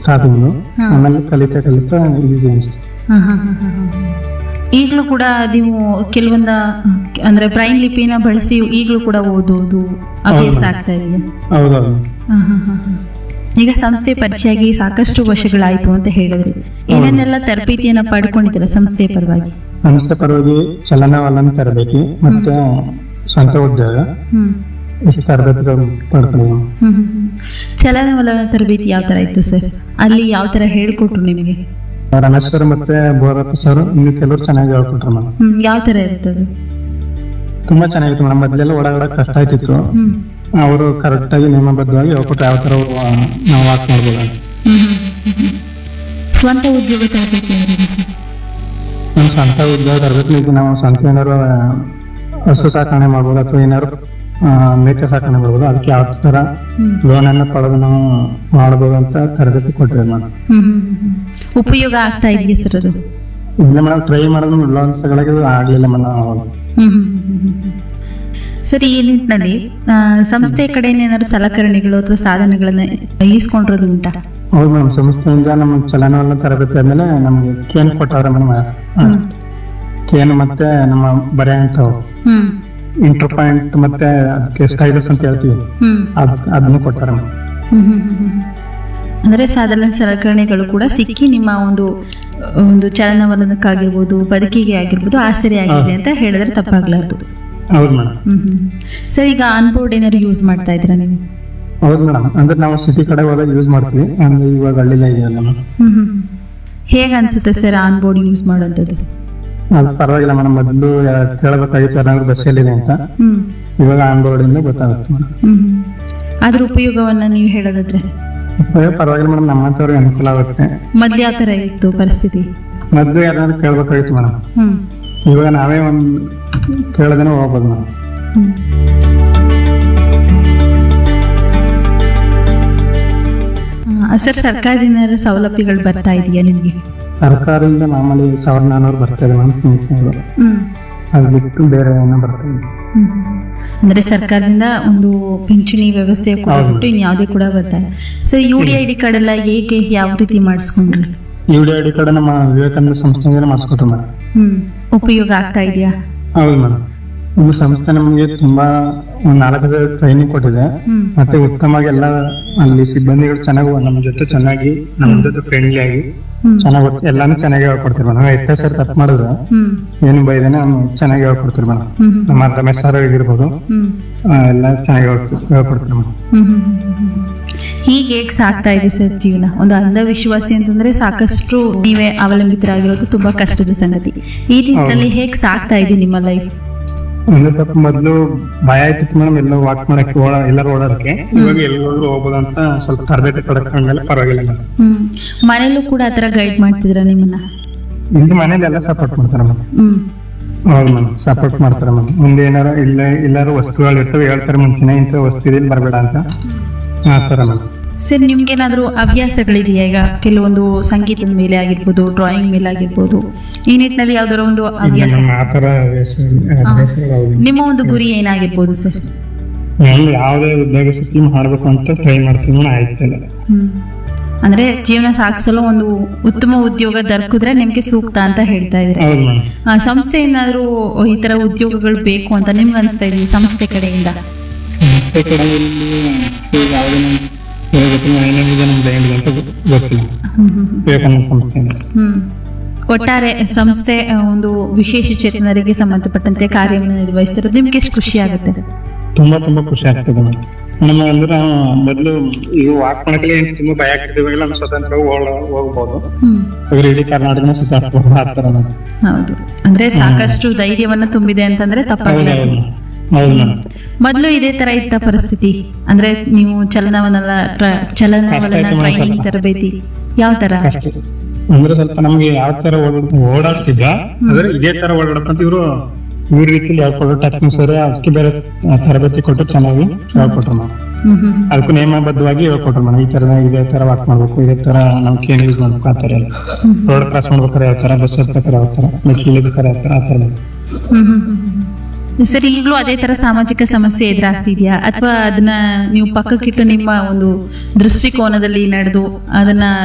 Starting ಹಾ. ಆಮೇಲೆ ಕಲಿತಾ ಕಲಿತಾ ಈಸಿ ಅನಿಸ್ತು ಹಾ, ಹಾ, ಹಾ, ಹಾ, ಹಾ. ಈಗಲೂ ಕೂಡ ನೀವು ಕೆಲವೊಂದ ಅಂದ್ರೆ ಬ್ರೈನ್ ಲಿಪಿನ ಬಳಸಿ ಈಗಲೂ ಕೂಡ ಓದೋದು ಅಭ್ಯಾಸ ಹೌದು. ಆಗ್ತಾ ಇದೆಯಾ ಹೌದೌದು ಹಾ, ಹಾ, ಹಾ, ಹಾ. ಈಗ ಸಂಸ್ಥೆ ಪರಿಚಯಾಗಿ ಸಾಕಷ್ಟು ವರ್ಷಗಳಾಯ್ತು ಅಂತ ಹೇಳಿದ್ರಿ ಏನೇನೆಲ್ಲ ತರಬೇತಿಯನ್ನ ಪಡ್ಕೊಂಡಿದ್ದೀರಾ ಸಂಸ್ಥೆಯ ಪರವಾಗಿ ಸಂಸ್ಥೆ ಪರವಾಗಿ ಚಲನವಲನ ತರಬೇತಿ ಮತ್ತೆ ಸ್ವಂತ ಉದ್ಯೋಗ ಹ್ಮ್ ಇಷ್ಟು ತರಬೇತಿಗಳು ಪಡ್ಕೊಂಡಿದ್ದೀವಿ ಹ್ಮ್, ಹ್ಮ್, ಹ್ಮ್. ಚಲನವಲನ ತರಬೇತಿ ಯಾವ ತರ ಇತ್ತು ಸರ್ ಅಲ್ಲಿ ಯಾವ ತರ ಹೇಳ್ಕೊಟ್ರು ನಿಮಗೆ ರಮೇಶ್ ಸರ್ ಮತ್ತೆ ಬೋರಪ್ಪ ಸರ್ ಇನ್ನು ಕೆಲವರು ಚೆನ್ನಾಗಿ ಹೇಳ್ಕೊಟ್ರು ಮೇಡಮ್ ಹ್ಮ್ ಯಾವ ತರ ಇರ್ತದೆ ತುಂಬಾ ಚೆನ್ನಾಗಿತ್ತು ಮೇಡಮ್ ಮೊದಲೆಲ್ಲ ಓಡಾಡಕ್ ಕಷ್ಟ ಆಯ್ತಿತ್ತು ಹ್ಮ್ ಅವರು ಕರೆಕ್ಟ್ ಆಗಿ ನಿಯಮಬದ್ಧವಾಗಿ ಹೇಳ್ಕೊಟ್ರು ಯಾವ ತರ ಆ, ನಾವು ವಾಕ್ ಮಾಡ್ಬೋದು ಅಂತ. ಹ್ಮ್, ಹ್ಮ್, ಹ್ಮ್, ಹ್ಮ್. ಸ್ವಂತ ಉದ್ಯೋಗ ತರಬೇತಿ ಯಾವ್ದಿದೆ ಸರ್? ನಮ್ಮ ಸ್ವಂತ ಉದ್ಯೋಗ ತರಬೇತಿ ಈಗ ನಾವು ಸ್ವಂತ ಏನಾರು ಆ, ಹಸು ಸಾಕಣೆ ಮಾಡ್ಬೋದು ಅಥವಾ ಏನಾರು ಆ, ಮೇಕೆ ಸಾಕಣೆ ಮಾಡ್ಬೋದು ಅದಕ್ಕೆ ಯಾವ ತರ ಹ್ಮ್ ಲೋನ್ ಅನ್ನ ಪಡೆದು ನಾವು ಮಾಡ್ಬೋದು ಅಂತ ತರಬೇತಿ ಕೊಟ್ಟಿದ್ದೀವಿ ಮೇಡಮ್ ಹ್ಮ್, ಹ್ಮ್, ಹ್ಮ್, ಹ್ಮ್. ಉಪಯೋಗ ಆಗ್ತಾ ಇದೆಯಾ ಸರ್ ಅದು ಇಲ್ಲ ಮೇಡಮ್ ಟ್ರೈ ಮಾಡಿದ್ರು ಲೋನ್ ತಗೊಳಕ್ಕೆ ಆಗ್ಲಿಲ್ಲ ಮೇಡಮ್ ಅವಾಗ ಹ್ಮ್, ಹ್ಮ್, ಹ್ಮ್, ಹ್ಮ್, ಹ್ಮ್. ಸರ್ ಈ ನಿಟ್ಟಿನಲ್ಲಿ ಆ, ಸಂಸ್ಥೆ ಕಡೆಯಿಂದ ಏನಾದ್ರು ಸಲಕರಣೆಗಳು ಅಥವಾ ಸಾಧನಗಳನ್ನ ಈಸ್ಕೊಂಡಿರೋದು ಉಂಟಾ ಹೌದು ಮೇಡಮ್ ಸಂಸ್ಥೆಯಿಂದ ನಮ್ಮ ಚಲನವಲನ ತರಬೇತಿ ಆದ್ಮೇಲೆ ನಮ್ಗೆ ಕೇನ್ ಕೊಟ್ಟವ್ರೆ ಮೇಡಮ್ ಹ್ಮ್. ಕೇನ್ ಮತ್ತೆ ನಮ್ಮ ಬರೆಯಂತವು ಹ್ಮ್ ಇಂಟರ್ ಪಾಯಿಂಟ್ ಮತ್ತೆ ಅದಕ್ಕೆ ಸ್ಟೈಲಸ್ ಅಂತ ಹೇಳ್ತೀವಿ ಹ್ಮ್ ಅದ್ ಅದನ್ನು ಕೊಟ್ಟಾರೆ ಮೇಡಮ್ ಹ್ಮ್, ಹ್ಮ್, ಹ್ಮ್, ಹ್ಮ್. ಅಂದ್ರೆ ಸಾಧಾರಣ ಸಲಕರಣೆಗಳು ಕೂಡ ಸಿಕ್ಕಿ ನಿಮ್ಮ ಒಂದು ಒಂದು ಚಲನವಲನಕ್ಕಾಗಿರ್ಬೋದು ಬದುಕಿಗೆ ಆಗಿರ್ಬೋದು ಆಸರೆ ಆಗಿದೆ ಅಂತ ಹೇಳಿದ್ರೆ ತಪ್ಪಾಗ್ಲಾರ್ದು ಹೌದು ಮೇಡಮ್ ಹ್ಮ್ ಹ್ಮ್ ಸರ್ ಈಗ ಆನ್ಬೋರ್ಡ್ ಏನಾದ್ರು ಯೂಸ್ ಮಾಡ್ತಾ ಇದ್ದೀರಾ ನೀವು ಹೌದು ಮೇಡಮ್ ಅಂದ್ರೆ ನಾವು ಸಿಟಿ ಕಡೆ ಹೋದಾಗ ಯೂಸ್ ಮಾಡ್ತೀವಿ ಅಂದ್ರೆ ಇವಾಗ ಹಳ್ಳಿಲ್ಲ ಇದೆಯಲ್ಲ ಮೇಡಮ್ ಹ್ಮ್ ಹ್ಮ್ ಹ್ಮ್. ಹೇಗ್ ಅನ್ಸುತ್ತೆ ಸರ್ ಆನ್ಬೋರ್ಡ್ ಯೂಸ್ ಮಾಡೋಂಥದ್ದು ಅದು ಪರವಾಗಿಲ್ಲ ಮೇಡಮ್ ಮೊದಲು ಕೇಳಬೇಕಾಗಿತ್ತು ಯಾರಾದ್ರೂ ಬಸ್ಸಲ್ಲಿದೆ ಅಂತ ಹ್ಮ್ ಇವಾಗ ಆನ್ ಬೋರ್ಡ್ ಇಂದ ಗೊತ್ತಾಗುತ್ತೆ ಮೇಡಮ್ ಹ್ಮ್ ಹ್ಮ್. ಅದ್ರ ಉಪಯೋಗವನ್ನ ನೀವು ಹೇಳೋದಾದ್ರೆ ಪರವಾಗಿಲ್ಲ ಮೇಡಮ್ ನಮ್ಮಂತವ್ರಿಗೆ ಅನುಕೂಲ ಆಗುತ್ತೆ ಮೊದ್ಲು ಯಾವ ತರ ಇತ್ತು ಪರಿಸ್ಥಿತಿ ಮೊದಲು ಯಾರಾದ್ರೂ ಕೇಳ್ಬೇಕಾಗಿತ್ತು ಮೇಡಮ್ ಹ್ಮ್ ಇವಾಗ ನಾವೇ ಒಂದ್ ಕೇಳದೇನೆ ಹೋಗ್ಬೋದು ಮೇಡಮ್ ಹ್ಮ್. ಆ, ಸರ್ ಸರ್ಕಾರದಿಂದ ಏನಾದ್ರು ಸೌಲಭ್ಯಗಳು ಬರ್ತಾ ಇದೆಯಾ ನಿಮಗೆ ಸರ್ಕಾರದಿಂದ ಮಾಮೂಲಿ ಸಾವಿರದ ನಾನ್ನೂರು ಬರ್ತಾ ಇದೆ ಮೇಡಮ್ ಪಿಂಚಣಿಗಳು. ಹ್ಮ್ ಅದು ಬಿಟ್ಟು ಬೇರೆ ಏನೋ ಬರ್ತಾ ಇದೆ ಹ್ಮ್, ಹ್ಮ್. ಅಂದ್ರೆ ಸರ್ಕಾರದಿಂದ ಒಂದು ಪಿಂಚಣಿ ವ್ಯವಸ್ಥೆ ಕೂಡ ಹೌದು. ಬಿಟ್ಟು ಇನ್ಯಾವುದೇ ಕೂಡ ಬರ್ತಾ ಇಲ್ಲ sir U D I D card ಎಲ್ಲ ಹೇಗೆ ಯಾವ ರೀತಿ ಮಾಡಿಸ್ಕೊಂಡ್ರಿ U D I D card ನಮ್ಮ ವಿವೇಕಾನಂದ ಸಂಸ್ಥೆಯಿಂದ ಮಾಡಿಸ್ಕೊಟ್ರು ಮೇಡಮ್ ಹ್ಮ್ ಉಪಯೋಗ ಆಗ್ತಾ ಇದೆಯಾ ಹೌದು ಮೇಡಮ್ ಈ ಸಂಸ್ಥೆ ನಮಗೆ ತುಂಬಾ ಒಂದ್ ನಾಲ್ಕು ಟ್ರೈನಿಂಗ್ ಕೊಟ್ಟಿದೆ ಹ್ಮ್ ಮತ್ತೆ ಉತ್ತಮವಾಗಿ ಎಲ್ಲ ಅಲ್ಲಿ ಸಿಬ್ಬಂದಿಗಳು ಚೆನ್ನಾಗಿ ನಮ್ಮ ಜೊತೆ ಚೆನ್ನಾಗಿ ನಮ್ಮ ಜೊತೆ ಫ್ರೆಂಡ್ಲಿ ಆಗಿ ಹ್ಮ್ ಚೆನ್ನಾಗಿ ಎಲ್ಲಾನು ಚೆನ್ನಾಗಿ ಹೇಳ್ಕೊಡ್ತೀವಿ ಮೇಡಮ್ ಎಷ್ಟೇ ಸರ್ ತಪ್ಪು ಮಾಡಿದ್ರು ಹ್ಮ್ ಏನು ಬೈದೇನೆ ಅವ್ನು ಚೆನ್ನಾಗಿ ಹೇಳ್ಕೊಡ್ತೀರಿ ಮೇಡಮ್ ಹ್ಮ್ ಹ್ಮ್ ನಮ್ಮ ರಮೇಶ್ ಸರ್ ಆಗಿರ್ಬೋದು ಹ್ಮ್ ಆ, ಎಲ್ಲ ಚೆನ್ನಾಗಿ ಹೇಳ್ಕೊಡ್ತೀವಿ ಹೇಳ್ಕೊಡ್ತೀರಿ ಮೇಡಮ್ ಹ್ಮ್ ಹ್ಮ್ ಹ್ಮ್ ಹ್ಮ್ ಹ್ಮ್. ಹೀಗೆ ಹೇಗ್ ಸಾಗ್ತಾ ಇದೆ ಸರ್ ಜೀವನ ಒಂದು ಅಂಧವಿಶ್ವಾಸಿ ಅಂತಂದ್ರೆ ಸಾಕಷ್ಟು ನೀವೇ ಅವಲಂಬಿತರಾಗಿರೋದು ತುಂಬಾ ಕಷ್ಟದ ಸಂಗತಿ ಈ ನಿಟ್ಟಿನಲ್ಲಿ ಹೇಗ್ ಸಾಗ್ತಾ ಇದೆ ನಿಮ್ಮ ಲೈಫ್ ಅಂದ್ರೆ ಸ್ವಲ್ಪ ಮೊದ್ಲು ಭಯ ಆಯ್ತಿತ್ತು ಮೇಡಮ್ ಎಲ್ಲ ವಾಕ್ ಮಾಡಕ್ಕೆ ಓಡ ಎಲ್ಲರೂ ಓಡಾಡಕ್ಕೆ ಇವಾಗ ಎಲ್ಲಾದ್ರೂ ಹೋಗ್ಬೋದು ಅಂತ ಸ್ವಲ್ಪ ತರಬೇತಿ ಪಡ್ಕೊಂಡ್ಮೇಲೆ ಪರವಾಗಿಲ್ಲ ಮೇಡಮ್ ಹ್ಮ್ ಮನೇಲೂ ಕೂಡ ಆತರ ಗೈಡ್ ಮಾಡ್ತಿದ್ರ ನಿಮ್ಮನ್ನ ಇಲ್ಲಿ ಮನೇಲಿ ಎಲ್ಲ ಸಪೋರ್ಟ್ ಮಾಡ್ತಾರೆ ಮೇಡಮ್ ಹ್ಮ್ ಹೌದು ಮೇಡಮ್ ಸಪೋರ್ಟ್ ಮಾಡ್ತಾರೆ ಮೇಡಮ್ ಮುಂದೆ ಏನಾರ ಇಲ್ಲ ಎಲ್ಲಾರು ವಸ್ತುಗಳು ಇರ್ತವೆ ಹೇಳ್ತಾರೆ ಮುಂಚೆನೆ ಇಂಥ ವಸ್ತು ಇದೆ ಇಲ್ಲಿ ಬರಬೇಡ ಅಂತ ಆ ಥರ ಮೇಡಮ್ ಸರ್ ನಿಮ್ಗೇನಾದ್ರೂ ಹವ್ಯಾಸಗಳಿದೆಯಾ ಈಗ ಕೆಲವೊಂದು ಸಂಗೀತದ ಮೇಲೆ ಆಗಿರ್ಬೋದು ಡ್ರಾಯಿಂಗ್ ಮೇಲೆ ಆಗಿರ್ಬೋದು ಈ ನಿಟ್ಟಿನಲ್ಲಿ ಯಾವ್ದಾರ ಒಂದು ಇಲ್ಲ ಹವ್ಯಾಸ ಮೇಡಮ್ ಆ ಥರ ಹವ್ಯಾಸ- ಹವ್ಯಾಸಗಳು ಯಾವುದಿಲ್ಲ. ನಿಮ್ಮ ಒಂದು ಗುರಿ ಏನಾಗಿರ್ಬೋದು ಸರ್ ನಾನು ಯಾವುದೇ ಉದ್ಯೋಗ ಸ್ಥಿತಿ ಮಾಡ್ಬೇಕು ಅಂತ ಟ್ರೈ ಮಾಡ್ತೀನಿ ಮೇಡಮ್ ಆಯ್ತಿಲ್ಲ ಹ್ಮ್ ಅಂದ್ರೆ ಜೀವನ ಸಾಗಿಸಲು ಒಂದು ಉತ್ತಮ ಉದ್ಯೋಗ ದೊರಕಿದ್ರೆ ನಿಮ್ಗೆ ಸೂಕ್ತ ಅಂತ ಹೇಳ್ತಾ ಇದ್ರೆ ಹೌದು ಮೇಡಮ್ ಆ, ಸಂಸ್ಥೆ ಏನಾದ್ರು ಈ ತರ ಉದ್ಯೋಗಗಳು ಬೇಕು ಅಂತ ನಿಮ್ಗೆ ಅನಿಸ್ತಾ ಇದೆ ಸಂಸ್ಥೆ ಕಡೆಯಿಂದ ಸಂಸ್ಥೆ ಕಡೆಯಲ್ಲಿ ಯಾವುದೇ ಗೊತ್ತಿಲ್ಲ ಏನೇನಿದೆ ನಮ್ಮ ಬ್ಯಾಂಡ್ ಅಂತ ಗೊತ್ತಿಲ್ಲ ಹ್ಮ್ ಹ್ಮ್ ವಿವೇಕಾನಂದ ಸಂಸ್ಥೆಯಿಂದ ಹ್ಮ್ ಒಟ್ಟಾರೆ ಸಂಸ್ಥೆ ಆ, ಒಂದು ವಿಶೇಷ ಚೇತನರಿಗೆ ಸಂಬಂಧಪಟ್ಟಂತೆ ಕಾರ್ಯವನ್ನು ನಿರ್ವಹಿಸ್ತಿರೋದು ನಿಮ್ಗೆ ಎಷ್ಟು ಖುಷಿ ಆಗುತ್ತೆ ತುಂಬಾ ತುಂಬಾ ಖುಷಿ ಆಗ್ತದೆ ಮೇಡಮ್ ನಮ್ಮ ಅಂದ್ರೆ ಮೊದಲು ಈಗ ವಾಕ್ ಮಾಡಕ್ಕೆ ಏನ್ ತುಂಬಾ ಭಯ ಆಗ್ತಿದೆ ಇವಾಗೆಲ್ಲ ನಾವು ಸ್ವತಂತ್ರ ಹೋಗ್ಬೋದು ಹ್ಮ್ ಇವಾಗ ಇಡೀ ಕರ್ನಾಟಕನ ಸುತ್ತಾಡ್ಬೋದು ಆ ಥರ ಮೇಡಮ್ ಹೌದು ಅಂದ್ರೆ ಸಾಕಷ್ಟು ಧೈರ್ಯವನ್ನ ತುಂಬಿದೆ ಅಂತಂದ್ರೆ ಹೌದು ತಪ್ಪಾಗಲ್ಲ ಹೌದು ಹೌದು ಮೇಡಮ್ ಮೊದಲು ಇದೇ ತರ ಇತ್ತ ಪರಿಸ್ಥಿತಿ ಅಂದ್ರೆ ನೀವು ಚಲನವಲನ ಟ್ರ- ಚಲನವಲನ ಕಷ್ಟ ಆಯ್ತು ಟ್ರೈನಿಂಗ್ ಮಾತ್ರ. ತರಬೇತಿ ಯಾವ ತರ ಕಷ್ಟ ಅಂದ್ರೆ ಸ್ವಲ್ಪ ನಮ್ಗೆ ಯಾವ ತರ ಓಡ್- ಓಡಾಡ್ತಿದ್ದ ಅಂದ್ರೆ ಇದೇ ತರ ಓಡಾಡಕ್ಕಂತ ಇವರು ಇವ್ರ ರೀತಿಲಿ ಹೇಳ್ಕೊಡ್ರು ಟೆಕ್ನಿಕ್ಸ್ ಅವರೇ ಅದಕ್ಕೆ ಬೇರೆ ತರಬೇತಿ ಕೊಟ್ಟು ಚೆನ್ನಾಗಿ ಹೇಳ್ಕೊಟ್ರು ನಾವು ಹ್ಮ್ ಹ್ಮ್ ಅದಕ್ಕೂ ನಿಯಮಬದ್ಧವಾಗಿ ಹೇಳ್ಕೊಟ್ರು ಮೇಡಮ್ ಈ ತರ ಇದೇ ತರ ವಾಕ್ ಮಾಡ್ಬೇಕು ಇದೇ ತರ ನಾವು ಕೇನ್ ಯೂಸ್ ಮಾಡ್ಬೇಕು ಆ ತರ ಎಲ್ಲ ರೋಡ್ ಕ್ರಾಸ್ ಮಾಡ್ಬೇಕಾದ್ರೆ ಯಾವ ತರ ಬಸ್ ಹತ್ಬೇಕಾದ್ರೆ ಯಾವ ತರ ಮೆಟ್ಲು ಇಳಿಬೇಕಾದ್ರೆ ಯಾವ ತರ ಆ ತರ ಹ್ಮ್ ಹ್ಮ್ ಹ್ಮ್ ಹ್ಮ್. ಸರ್ ಈಗಲೂ ಅದೇ ತರ ಸಾಮಾಜಿಕ ಸಮಸ್ಯೆ ಎದುರಾಗ್ತಿದ್ಯಾ ಅಥವಾ ಅದನ್ನ ನೀವು ಪಕ್ಕಕ್ಕಿಟ್ಟು ನಿಮ್ಮ ಒಂದು ದೃಷ್ಟಿಕೋನದಲ್ಲಿ ನಡೆದು ಅದನ್ನ